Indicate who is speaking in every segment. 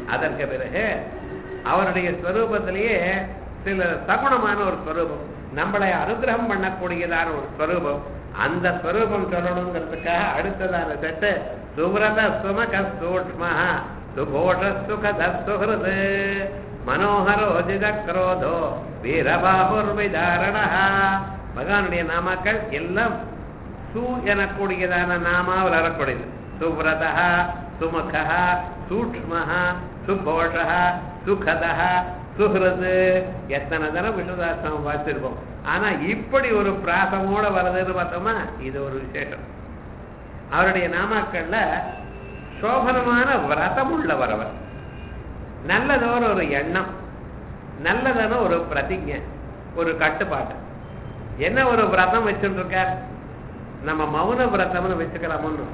Speaker 1: அதற்கு பிறகு அவருடைய ஸ்வரூபத்திலேயே சில சகுணமான ஒரு ஸ்வரூபம் நம்மளை அனுகிரகம் பண்ணக்கூடியதான ஒரு ஸ்வரூபம் அந்த ஸ்வரூபம் சொல்லணுங்கிறதுக்காக அடுத்ததான செட்டு சுவ்ரத சுமக சூக்ம சுகோஷ சுகத சுகிருது மனோகரோஜித குரோதோ வீரபாபுர்விதாரண பகவானுடைய நாமாக்கள் எல்லாம் சு எனக்கூடியதான நாமாவில் வரக்கூடியது சுவ்ரதா சுமுக சூக்ம சுகோஷ சுகத சுஹ்ரது எத்தனை தரம் விஷ்ணுதாசனம் பார்த்திருப்போம் ஆனா இப்படி ஒரு பிராசமோட வருதுன்னு பார்த்தோமா இது ஒரு விசேஷம் அவருடைய நாமாக்கள்ல சோபனமான விரதம் உள்ளவர் அவர் நல்லதோர ஒரு எண்ணம் நல்லதான ஒரு பிரதிஜை ஒரு கட்டுப்பாடு என்ன ஒரு விரதம் வச்சுட்டு இருக்கார் நம்ம மௌன விரதம்னு வச்சுக்கலாமோன்னு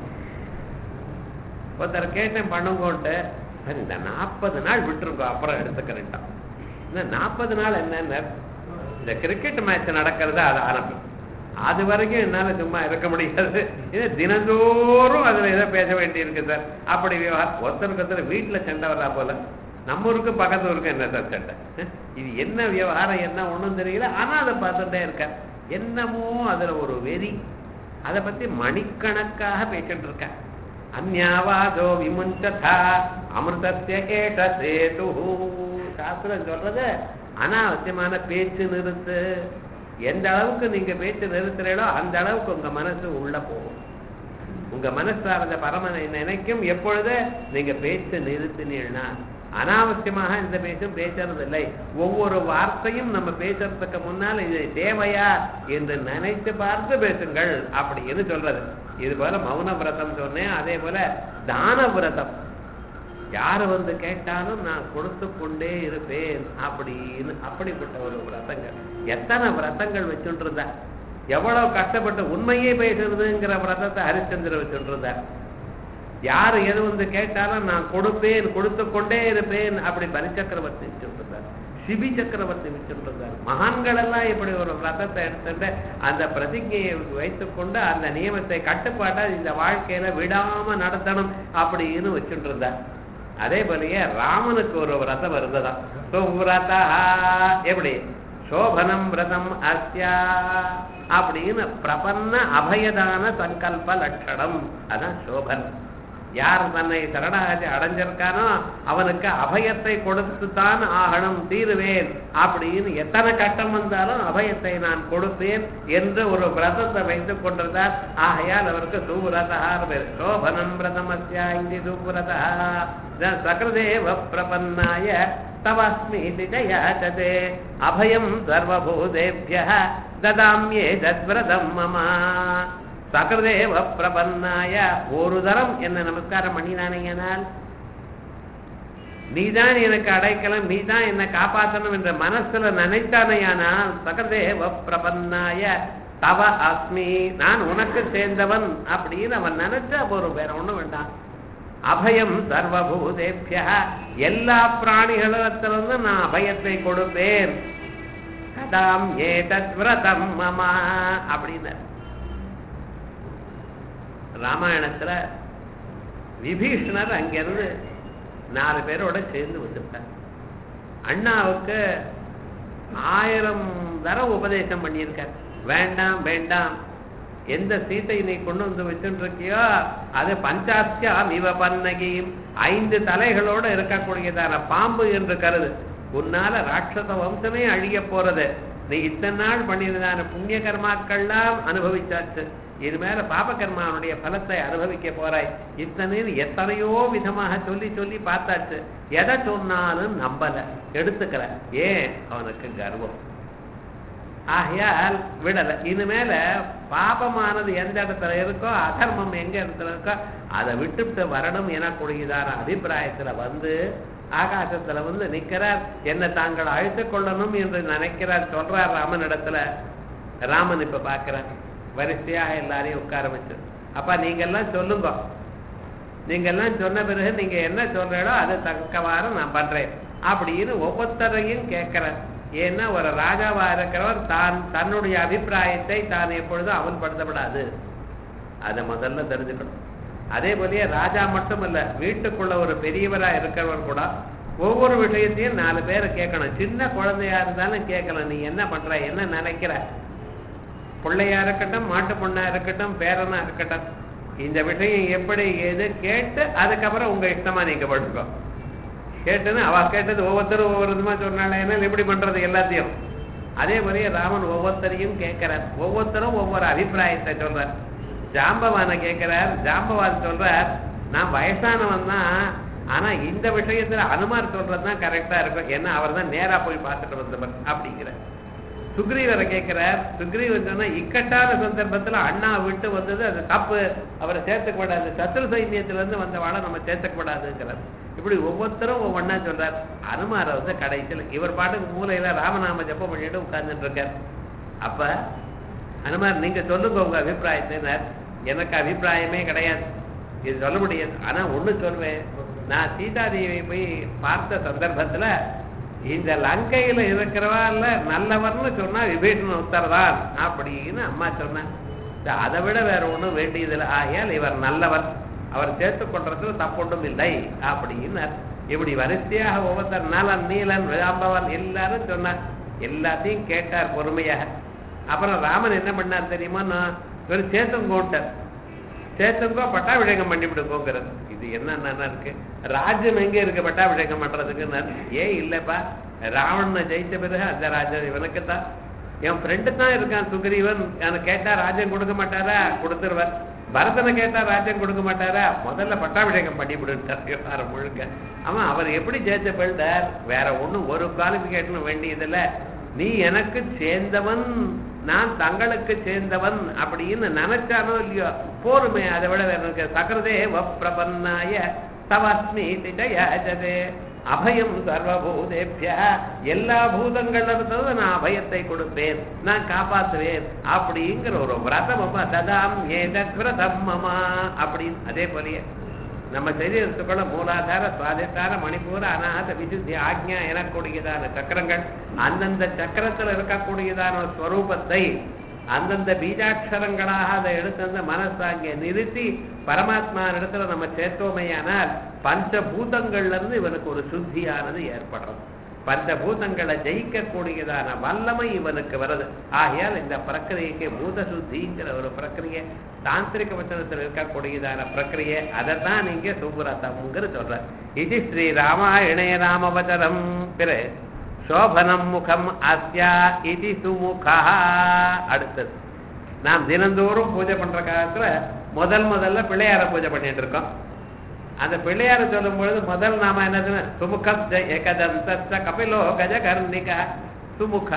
Speaker 1: ஒருத்தர் கேட்டேன் பண்ணுங்கோன்ட்டு சரி இந்த நாற்பது நாள் விட்டுருக்கோம் அப்புறம் எடுத்துக்கிறேன்ட்டான் இந்த நாற்பது நாள் என்னென்ன இந்த கிரிக்கெட் மேட்ச் நடக்கிறது அது ஆரம்பம் அது வரைக்கும் என்னால சும்மா இருக்க முடியாது இது தினந்தோறும் அதுல ஏதோ பேச வேண்டியிருக்கு சார் அப்படி விவகாரம் ஒருத்தருக்கு ஒருத்தர் வீட்டுல சண்டை வரா போல நம்ம ஊருக்கு பக்கத்து ஊருக்கு என்ன சார் சண்டை இது என்ன விவகாரம் என்ன ஒண்ணும் தெரியல ஆனா அதை பார்த்துட்டே இருக்க என்னமோ அதுல ஒரு வெறி அதை பத்தி மணிக்கணக்காக பேசிட்டு இருக்கேன் அந்யாவாதோ விமுஞ்சதா அமிர்தஸ்ய ஏஷ சேது சாஸ்திரம் சொல்றது அனாவசியமான பேச்சு நிறுத்து எந்த அளவுக்கு நீங்க பேச்சு நிறுத்துறீங்களோ அந்த அளவுக்கு உங்க மனசு உள்ள போகும் உங்க மனசார்ந்த பரமனை நினைக்கும் எப்பொழுது நீங்க பேச்சு நிறுத்தினீங்கன்னா அனாவசியமாக இந்த பேச்சும் பேசுறது இல்லை ஒவ்வொரு வார்த்தையும் நம்ம பேசுறதுக்கு முன்னால் இது தேவையா என்று நினைத்து பார்த்து பேசுங்கள் அப்படின்னு சொல்றது இது போல மௌன விரதம் சொன்னேன் அதே போல தான விரதம் யாரு வந்து கேட்டாலும் நான் கொடுத்து கொண்டே இருப்பேன் அப்படின்னு அப்படிப்பட்ட ஒரு விரதங்கள் எத்தனை விரதங்கள் வச்சுட்டு இருந்தா எவ்வளவு கஷ்டப்பட்டு உண்மையே பேசுறதுங்கிற விரதத்தை ஹரிச்சந்திர வச்சுட்டு இருந்தார் யாரு எது வந்து கேட்டாலும் நான் கொடுப்பேன் கொடுத்து கொண்டே இருப்பேன் அப்படி பலி சக்கரவர்த்தி வச்சுருந்தார் சிபி சக்கரவர்த்தி வச்சுருந்தார் மகான்கள் எல்லாம் இப்படி ஒரு விரதத்தை எடுத்துட்டு அந்த பிரதிஜையை வைத்துக்கொண்டு அந்த நியமத்தை கட்டுப்பாட்டா இந்த வாழ்க்கையில விடாம நடத்தணும் அப்படின்னு வச்சுட்டு இருந்தார் அதே போலயே ராமனுக்கு ஒரு விரதம் இருந்ததா சுவ்ரதா எப்படி சோபனம் விரதம் அஸ்யா அப்படின்னு பிரபன்ன அபயதான சங்கல்ப லட்சணம் அதான் சோபன் யார் தன்னை சரணாகதி அடைஞ்சிருக்கானோ அவனுக்கு அபயத்தை கொடுத்து தான் ஆகணும் தீருவேன் அப்படின்னு எத்தனை கட்டம் வந்தாலும் அபயத்தை நான் கொடுப்பேன் என்று ஒரு விரதத்தை வைத்துக் கொண்டிருந்தார் ஆகையால் அவருக்கு சுவிரதா பேர் சோபனம் விரதமஸ்யா இந்தி சுவிரதா சகிருதேவ பிரபன்னாய தவஸ்மீதி ஜயாச்சதே அபயம் சர்வபூதேபிய ததாமியே தத்விரதம் மமா சகதேவ பிரபன்னாய ஒரு தரம் என்ன நமஸ்காரம் பண்ணினானேனால் நீதான் எனக்கு அடைக்கலம் நீதான் என்னை காப்பாற்றணும் என்ற மனசுல நினைத்தானையானால் சகதேவ பிரபன்னாய தவ அஸ்மி நான் உனக்கு சேர்ந்தவன் அப்படின்னு அவன் நினைச்சா போறோம் வேற ஒண்ணும் வேண்டாம் அபயம் சர்வபூதேபிய எல்லா பிராணிகளிடத்திலிருந்து நான் அபயத்தை கொடுப்பேன் கதாம் ஏதத் விரதம் மமா அப்படின்னு ராமாயணத்துல விபீஷணர் அங்கிருந்து நாலு பேரோட சேர்ந்து வந்துட்டார் அண்ணாவுக்கு ஆயிரம் தரம் உபதேசம் பண்ணியிருக்கார் வேண்டாம் வேண்டாம் எந்த சீட்டை நீ கொண்டு வந்து வச்சுட்டு இருக்கியோ அது பஞ்சாஸ்தியாம் இவ பன்னகியும் ஐந்து தலைகளோட இருக்கக்கூடியதான பாம்பு என்று கருது உன்னால ராட்சச வம்சமே அழிய போறது நீ இத்தனை நாள் பண்ணியிருந்தான புண்ணிய கர்மாக்கள்லாம் அனுபவிச்சாச்சு இது மேல பாபகர்மாவுடைய பலத்தை அனுபவிக்க போறாய் இத்தனை எத்தனையோ விதமாக சொல்லி சொல்லி பார்த்தாச்சு எதை சொன்னாலும் நம்பல எடுத்துக்கல ஏன் அவனுக்கு கர்வம் ஆகையால் விடல இனிமேல பாபமானது எந்த இடத்துல இருக்கோ அதர்மம் எங்க இடத்துல இருக்கோ அதை விட்டுவிட்டு வரணும் எனக்கூடியதான அபிப்பிராயத்துல வந்து ஆகாசத்துல வந்து நிக்கிறார் என்ன தாங்கள் அழைத்துக் கொள்ளணும் என்று நினைக்கிறார் சொல்றார் ராமன் இடத்துல ராமன் இப்ப பாக்குறார் வரிசையாக எல்லாரையும் உட்கார வச்சு அப்பா நீங்க எல்லாம் சொல்லுங்க நீங்க எல்லாம் சொன்ன பிறகு நீங்க என்ன சொல்றீங்களோ அது தக்கவாறு நான் பண்றேன் அப்படின்னு ஒவ்வொருத்தரையும் கேட்கிறேன் ஏன்னா ஒரு ராஜாவா இருக்கிறவர் தான் தன்னுடைய அபிப்பிராயத்தை தான் எப்பொழுதும் அமல்படுத்தப்படாது அதை முதல்ல தெரிஞ்சுக்கணும் அதே போலயே ராஜா மட்டும் இல்ல வீட்டுக்குள்ள ஒரு பெரியவரா இருக்கிறவர் கூட ஒவ்வொரு விஷயத்தையும் நாலு பேரை கேட்கணும் சின்ன குழந்தையா இருந்தாலும் கேட்கலாம் நீ என்ன பண்ற என்ன நினைக்கிற பிள்ளையா இருக்கட்டும் மாட்டு பொண்ணா இருக்கட்டும் பேரனா இருக்கட்டும் இந்த விஷயம் எப்படி ஏது கேட்டு அதுக்கப்புறம் உங்க இஷ்டமா நீங்க படுக்கோ கேட்டுன்னு அவ கேட்டது ஒவ்வொருத்தரும் ஒவ்வொரு விதமா சொன்னாலே என்ன எப்படி பண்றது எல்லாத்தையும் அதே மாதிரியே ராமன் ஒவ்வொருத்தரையும் கேட்கிறார் ஒவ்வொருத்தரும் ஒவ்வொரு அபிப்பிராயத்தை சொல்றார் ஜாம்பவான கேட்கிறார் ஜாம்பவான் சொல்றார் நான் வயசானவன் தான் ஆனா இந்த விஷயத்துல அனுமார் சொல்றதுதான் கரெக்டா இருக்கும் ஏன்னா அவர் தான் நேரா போய் பார்த்துட்டு வந்தவர் அப்படிங்கிறார் சுக்ரீவரை கேட்கிறார் சுக்ரீவன் சொன்னா இக்கட்டான சந்தர்ப்பத்துல அண்ணா விட்டு வந்தது அது தப்பு அவரை சேர்த்துக்கூடாது சத்ரு சைன்யத்துல இருந்து வந்தவாளை நம்ம சேர்த்துக்கூடாதுங்கிறார் இப்படி ஒவ்வொருத்தரும் ஒவ்வொன்னா சொல்றார் அனுமார வந்து கடைசியில் இவர் பாட்டுக்கு மூலையில ராமநாம ஜப்பம் பண்ணிட்டு உட்கார்ந்துட்டு இருக்கார் அப்ப அனுமார் நீங்க சொல்லுங்க உங்க அபிப்பிராயத்தை எனக்கு அபிப்பிராயமே கிடையாது இது சொல்ல முடியாது ஆனா ஒண்ணு சொல்வேன் நான் சீதாதேவியை போய் பார்த்த சந்தர்ப்பத்துல இந்த லங்கையில இருக்கிறவா இல்ல நல்லவர்னு சொன்னா விபீஷண உத்தரதான் அப்படின்னு அம்மா சொன்னேன் அதை விட வேற ஒண்ணும் வேண்டியதில்லை ஆகையால் இவர் நல்லவர் அவர் சேர்த்துக் கொள்றதுல தப்பொன்றும் இல்லை அப்படின்னு இப்படி வரிசையாக ஒவ்வொருத்தர் நலன் நீலன் விளாம்பவன் எல்லாரும் சொன்னார் எல்லாத்தையும் கேட்டார் பொறுமையாக அப்புறம் ராமன் என்ன பண்ணார் தெரியுமா நான் ஒரு சேத்தங்கோட்டார் சேத்தங்கோ பட்டாபிஷேகம் பண்ணி விடுங்கோங்கிறது இது என்னன்னா இருக்கு ராஜ்யம் எங்க இருக்கு பட்டாபிஷேகம் பண்றதுக்கு ஏன் இல்லப்பா ராவணனை ஜெயிச்ச பிறகு அந்த ராஜ்யம் இவனுக்கு தான் என் ஃப்ரெண்டு தான் இருக்கான் சுக்ரீவன் எனக்கு கேட்டா ராஜ்யம் கொடுக்க மாட்டாரா கொடுத்துருவார் பரதனை கேட்டா ராஜ்யம் கொடுக்க மாட்டாரா முதல்ல பட்டாபிஷேகம் பண்ணி விடுட்டார் முழுக்க ஆமா அவர் எப்படி ஜெயிச்ச பிள்ளார் வேற ஒண்ணும் ஒரு குவாலிபிகேஷன் வேண்டியதில்ல நீ எனக்கு சேர்ந்தவன் நான் தங்களுக்கு சேர்ந்தவன் அப்படின்னு நினைச்சானோ இல்லையோ போருமே அதை விட வேற இருக்கு சக்கரதே பிரபன்னாய தவஸ்மி திஜயாஜதே அபயம் சர்வபூதேபிய எல்லா பூதங்களிடத்துல நான் அபயத்தை கொடுப்பேன் நான் காப்பாத்துவேன் அப்படிங்கிற ஒரு விரதம் ததாம் ஏதத் விரதம் மமா அப்படின்னு அதே போலயே நம்ம சரீரத்துக்குள்ள மூலாதார சுவாதிஷ்டான மணிப்பூர அநாத விசுத்தி ஆக்ஞா எனக்கூடியதான சக்கரங்கள் அந்தந்த சக்கரத்தில் இருக்கக்கூடியதான ஸ்வரூபத்தை அந்தந்த பீஜாட்சரங்களாக அதை எடுத்து அந்த மனசாங்க நிறுத்தி பரமாத்மா இடத்துல நம்ம சேர்த்தோமையானால் பஞ்சபூதங்கள்ல இருந்து இவனுக்கு ஒரு சுத்தியானது ஏற்படுறது பஞ்சபூதங்களை ஜெயிக்கக்கூடியதான வல்லமை இவனுக்கு வருது ஆகையால் இந்த பிரக்கிரியைக்கு பூத சுத்திங்கிற ஒரு பிரக்கிரியை தாந்திரிக வச்சனத்தில் இருக்கக்கூடியதான பிரக்கிரியை அதைத்தான் நீங்க சுப்புரத்தம்ங்கிற சொல்ற இது ஸ்ரீ ராமாயணய ராமவச்சனம் பிற சோபனம் முகம் அஸ்யா இது சுமுகா அடுத்தது நாம் தினந்தோறும் பூஜை பண்ற காலத்துல முதல் முதல்ல பிள்ளையார பூஜை பண்ணிட்டு இருக்கோம் அந்த பிள்ளையார சொல்லும் பொழுது முதல் நாம என்னதுன்னு சுமுகம் ஏகதந்த கபிலோ கஜ கர்ணிகா சுமுகா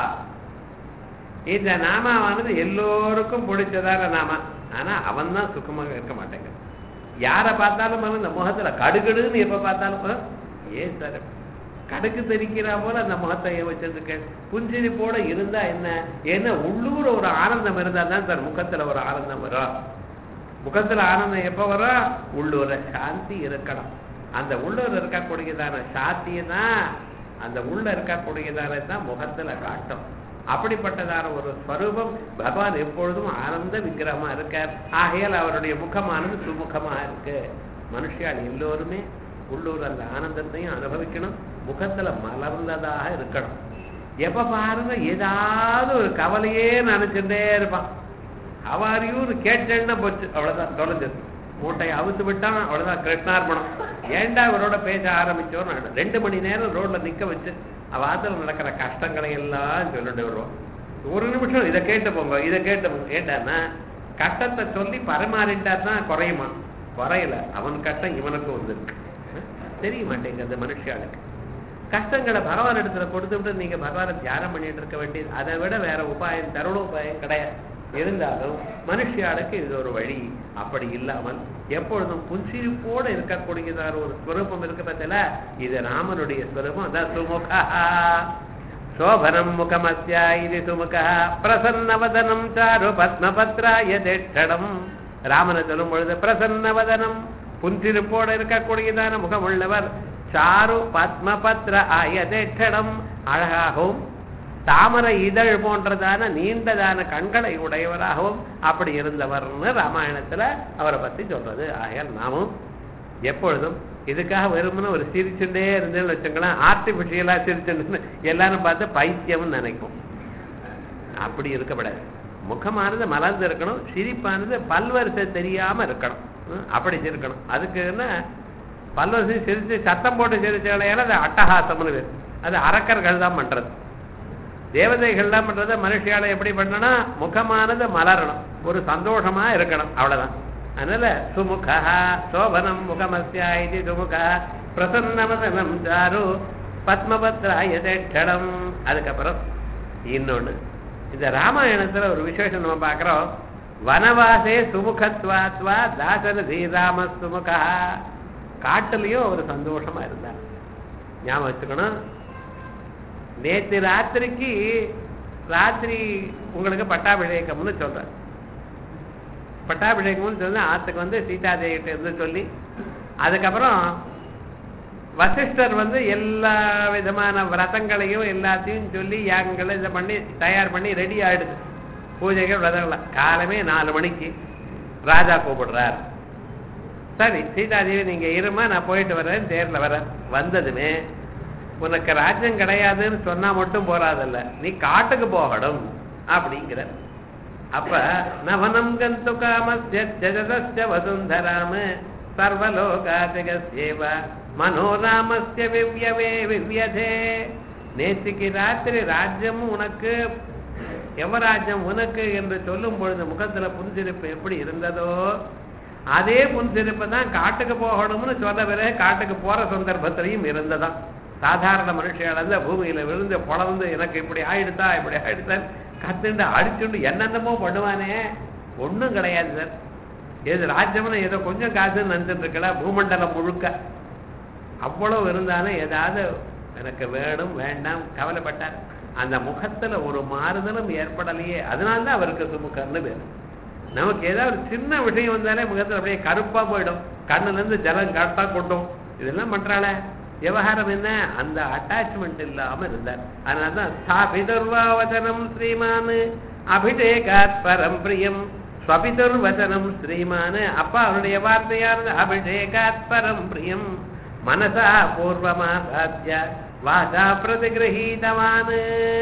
Speaker 1: இந்த நாமாவானது எல்லோருக்கும் பிடிச்சதான நாம ஆனா அவன் தான் சுகமாக இருக்க மாட்டேங்கிறான் யாரை பார்த்தாலும் அவன் இந்த முகத்துல கடுகடுன்னு எப்ப பார்த்தாலும் ஏன் சார் கடுக்கு தெரிக்கிறா போல அந்த முகத்தை வச்சிருக்க புஞ்சிரிப்போட இருந்தா என்ன ஏன்னா உள்ளூர் ஒரு ஆனந்தம் இருந்தா தான் சார் முகத்துல ஒரு ஆனந்தம் வரும் முகத்துல ஆனந்தம் எப்ப வரும் உள்ளூர சாந்தி இருக்கணும் அந்த உள்ளூர் இருக்கக்கூடியதான சாந்தியை தான் அந்த உள்ள இருக்கக்கூடியதான தான் முகத்துல காட்டும் அப்படிப்பட்டதான ஒரு ஸ்வரூபம் பகவான் எப்பொழுதும் ஆனந்த விக்கிரகமா இருக்கார் ஆகையால் அவருடைய முகமானது சுமுகமா இருக்கு மனுஷியால் எல்லோருமே உள்ளூர் அந்த ஆனந்தத்தையும் அனுபவிக்கணும் முகத்துல மலர்ந்ததாக இருக்கணும் எப்ப பாருங்க ஏதாவது ஒரு கவலையே நினைச்சுட்டே இருப்பான் அவாரியூர் கேட்டேன்னா போச்சு அவ்வளவுதான் தொலைஞ்சது மூட்டையை அவுத்து விட்டான் அவ்வளவுதான் கிருஷ்ணார்பணம் ஏண்டா இவரோட பேச ஆரம்பிச்சோம் ரெண்டு மணி நேரம் ரோட்ல நிக்க வச்சு அவாத்துல நடக்கிற கஷ்டங்களை எல்லாம் சொல்லிட்டு வருவோம் ஒரு நிமிஷம் இதை கேட்டு போங்க இதை கேட்டு போங்க ஏண்டான்னா கஷ்டத்தை சொல்லி பரமாறிட்டா தான் குறையுமா குறையல அவன் கஷ்டம் இவனுக்கு வந்துருக்கு தெரிய மாட்டேங்குது மனுஷாளுக்கு கஷ்டங்களை பகவான் இடத்துல கொடுத்து விட்டு நீங்க பகவானை தியானம் பண்ணிட்டு இருக்க வேண்டியது அதை விட வேற உபாயம் தருண உபாயம் கிடையாது இருந்தாலும் மனுஷியாளுக்கு இது ஒரு வழி அப்படி இல்லாமல் எப்பொழுதும் புன்சிரிப்போடு இருக்கக்கூடியதான ஒரு ஸ்வரூபம் இருக்கு பார்த்தல இது ராமனுடைய ஸ்வரூபம் அதான் சுமுகா சோபனம் முகமஸ்யா இது சுமுகா பிரசன்னவதனம் சாரு பத்மபத்ராய தேஷ்டம் ராமனை சொல்லும் பொழுது பிரசன்னவதனம் புன்சிரிப்போடு இருக்கக்கூடியதான முகம் உள்ளவர் சாரு பத்மபத்ர ஆயதேட்டம் அழகாகவும் தாமரை இதழ் போன்றதான நீண்டதான கண்களை உடையவராகவும் அப்படி இருந்தவர்னு ராமாயணத்துல அவரை பத்தி சொல்றது ஆகையால் நாமும் எப்பொழுதும் இதுக்காக வெறுமனே ஒரு சிரிச்சுட்டே இருந்தேன்னு வச்சுங்களேன் ஆர்டிபிஷியலா சிரிச்சுட்டு எல்லாரும் பார்த்து பைத்தியம்னு நினைக்கும் அப்படி இருக்கப்படாது முகமானது மலர்ந்து இருக்கணும் சிரிப்பானது பல்வரிசை தெரியாம இருக்கணும் ம், அப்படி இருக்கணும் அதுக்கு என்ன பல்வரிசை சிரிச்சு சத்தம் போட்டு சிரிச்சாலையால அது அட்டகாசம்னு பேர் அது அரக்கர்கள் தான் பண்றது தேவதைகள்லாம் பண்றது மனுஷியால எப்படி பண்ணணும் முகமானது மலரணும் ஒரு சந்தோஷமா இருக்கணும் அவ்வளவுதான் அதனால சுமுகா சோபனம் முகமஸ்யா இது சுமுகா பிரசன்னவதனம் சாரு பத்மபத்ராயதேட்சணம் அதுக்கப்புறம் இன்னொன்னு இந்த ராமாயணத்துல ஒரு விசேஷம் நம்ம பார்க்கிறோம் வனவாசே சுமுகத்வாத்வா தாசரதி ராம சுமுகா காட்டுலயும் ஒரு சந்தோஷமா இருந்தார் ஞாபகம் வச்சுக்கணும் நேத்து ராத்திரிக்கு ராத்திரி உங்களுக்கு பட்டாபிஷேகம்னு சொல்றேன் பட்டாபிஷேகம்னு சொல்லி ஆத்துக்கு வந்து சீதாதேவிட்ட இருந்து சொல்லி அதுக்கப்புறம் வசிஷ்டர் வந்து எல்லா விதமான விரதங்களையும் எல்லாத்தையும் சொல்லி யாகங்களை இதை பண்ணி தயார் பண்ணி ரெடி ஆயிடுது பூஜைகள் விரதங்கள் காலமே நாலு மணிக்கு ராஜா கூப்பிடுறார் சரி சீதாதேவி நீங்க இருமா நான் போயிட்டு வரேன் தேர்ல வரேன் வந்ததுமே உனக்கு ராஜ்யம் கிடையாதுன்னு சொன்னா மட்டும் போறாதல்ல நீ காட்டுக்கு போகணும் அப்படிங்கிற அப்ப நவனம் கந்து காமஸ்ய ஜஜதஸ்ய வசுந்தராம சர்வலோகாதிகசேவ மனோராமஸ்ய விவ்யவே விவ்யதே நேற்றுக்கு ராத்திரி ராஜ்யமும் உனக்கு யமராஜ்யம் உனக்கு என்று சொல்லும் பொழுது முகத்துல புன்சிரிப்பு எப்படி இருந்ததோ அதே புன்சிரிப்பு தான் காட்டுக்கு போகணும்னு சொன்ன பிறகு காட்டுக்கு போற சந்தர்ப்பத்திலையும் இருந்ததாம் சாதாரண மனுஷன் அந்த பூமியில விழுந்து பொழந்து எனக்கு இப்படி ஆயிடுதா இப்படி ஆயிடுதா கத்துண்டு அடிச்சுண்டு என்னென்னமோ பண்ணுவானே ஒண்ணும் கிடையாது சார் ஏது ராஜ்யம்னு ஏதோ கொஞ்சம் காசுன்னு நினைச்சிட்டு இருக்கல பூமண்டலம் முழுக்க அவ்வளவு இருந்தாலும் ஏதாவது எனக்கு வேணும் வேண்டாம் கவலைப்பட்டார் அந்த முகத்துல ஒரு மாறுதலும் ஏற்படலையே அதனால்தான் அவருக்கு சுமுகர்னு பேர் நமக்கு ஏதாவது ஒரு சின்ன விஷயம் வந்தாலே முகத்துல அப்படியே கருப்பா போயிடும் கண்ணுல இருந்து ஜலம் கரெக்டா கொட்டும் இதெல்லாம் பண்றாளே விவகாரம் என்ன அந்த அட்டாச்மெண்ட் இல்லாம இருந்தார் அதனாலதான் ஸ்தாபிதர்வாவதனம் ஸ்ரீமான் அபிஷேகாத் பரம் பிரியம் ஸ்வபிதர்வதனம் ஸ்ரீமான் அப்பா அவருடைய வார்த்தையானது அபிஷேகாத் பரம் பிரியம் மனசா பூர்வமாசாத்திய வாசா பிரதிகிரகீதவான்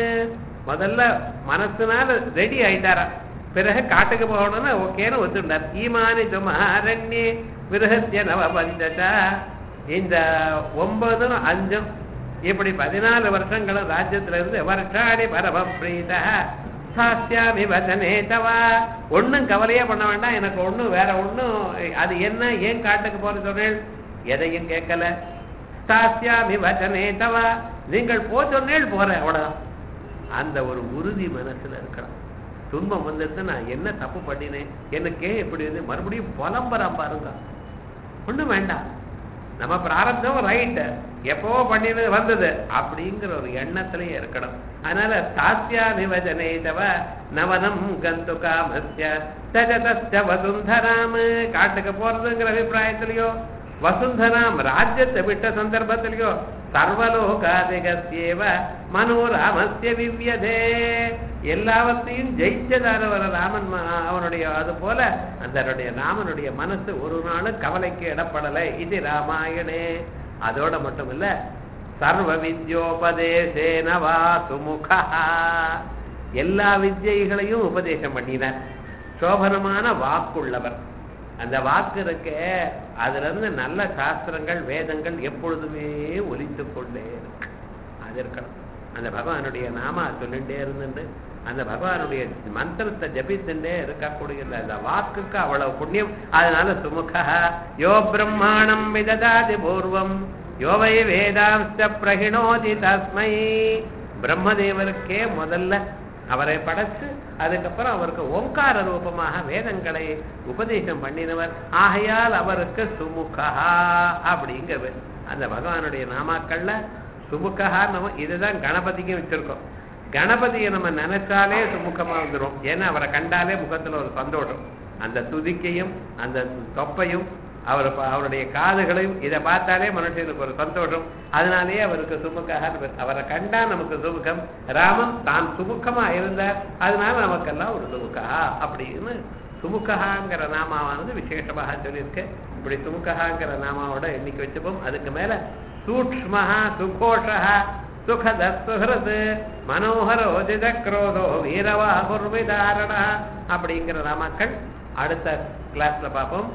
Speaker 1: முதல்ல மனசுனால ரெடி ஆயிட்டாரா பிறகு காட்டுக்கு போகணும்னு ஓகேன்னு ஒத்துண்டார் ஈமானி துமாரண்யே விரகத்திய நவ பஞ்சதா இந்த ஒன்பதும் அஞ்சும் இப்படி பதினாலு வருஷங்களும் ராஜ்யத்துல இருந்து வருஷாடி பரம பிரீத சாஸ்தியாமி வதனே தவா ஒண்ணும் கவலையே பண்ண வேண்டாம் எனக்கு ஒண்ணும் வேற ஒண்ணும் அது என்ன ஏன் காட்டுக்கு போற சொன்னேன் எதையும் கேட்கல சாஸ்தியாமி வச்சனே தவா நீங்கள் போ சொன்னேள் போறேன் அவ்வளவுதான் அந்த ஒரு உறுதி மனசுல இருக்கணும் துன்பம் வந்துட்டு நான் என்ன தப்பு பண்ணினேன் எனக்கே எப்படி வந்து மறுபடியும் புலம்பரம் பாருங்க ஒண்ணும் வேண்டாம் நம்ம பிராரப்தம் ரைட் எப்பவோ பண்ணினது வந்தது அப்படிங்கிற ஒரு எண்ணத்திலேயே இருக்கணும் அதனால சாத்தியா நிவஜனே தவ நவனம் கந்து காமஸ்ய தஜதஸ்ய வசுந்தராம காட்டுக்கு போறதுங்கிற அபிப்பிராயத்திலேயோ வசுந்தராம் ராஜ்யத்தை விட்ட சந்தர்ப்பத்திலேயோ சர்வலோகாதிகத்யேவ மனோராமஸ்ய விவ்யதே எல்லாவற்றையும் ஜெயிச்சதானவர் ராமன் ம- அவனுடைய அது போல அந்த ராமனுடைய மனசு ஒரு நாளும் கவலைக்கு இடப்படலை இது ராமாயணே அதோட மட்டும் இல்ல சர்வ வித்யோபதேசேனவா சுமுகா எல்லா வித்யைகளையும் உபதேசம் பண்ணினார் சோபனமான வாக்குள்ளவர் அந்த வாக்கு இருக்க அதுல இருந்து நல்ல சாஸ்திரங்கள் வேதங்கள் எப்பொழுதுமே ஒலித்து கொண்டே இருக்கு அது இருக்கணும் அந்த பகவானுடைய நாமா சொல்லிட்டே இருந்துட்டு அந்த பகவானுடைய மந்திரத்தை ஜபித்துட்டே இருக்கக்கூடிய அந்த வாக்குக்கு அவ்வளவு புண்ணியம் அதனால சுமுகா யோ பிரம்மாணம் விததாதி பூர்வம் யோவை வேதாம்ச பிரகிணோதி தஸ்மை பிரம்மதேவருக்கே முதல்ல அவரை படைச்சு அதுக்கப்புறம் அவருக்கு ஓங்கார ரூபமாக வேதங்களை உபதேசம் பண்ணினவர் ஆகையால் அவருக்கு சுமுகா அப்படிங்கிறது அந்த பகவானுடைய நாமாக்கள்ல சுமுகா நம்ம இதுதான் கணபதிக்கும் வச்சிருக்கோம் கணபதியை நம்ம நினைச்சாலே சுமுகமா வந்துடும் ஏன்னா அவரை கண்டாலே முகத்துல ஒரு சந்தோஷம் அந்த துதிக்கையும் அந்த தொப்பையும் அவர் ப- அவருடைய காதுகளையும் இதை பார்த்தாலே மனுஷனுக்கு ஒரு சந்தோஷம் அதனாலேயே அவருக்கு சுமுக்காக பேர். அவரை கண்டா நமக்கு சுமுகம் ராமன் தான் சுமுகமா இருந்தார் அதனால நமக்கெல்லாம் ஒரு சுமுகா அப்படின்னு சுமுகஹாங்கிற நாமாவானது விசேஷமாக சொல்லியிருக்கு இப்படி சுமுகஹாங்கிற நாமாவோட எண்ணிக்கை வச்சுப்போம் அதுக்கு மேல சூக்ஷ்மஹா சுகோஷா சுகத சுஹൃத் மனோகரோஜித குரோதோ வீரவா குர்விதாரணா அப்படிங்கிற நாமாக்கள் அடுத்த கிளாஸ்ல பார்ப்போம்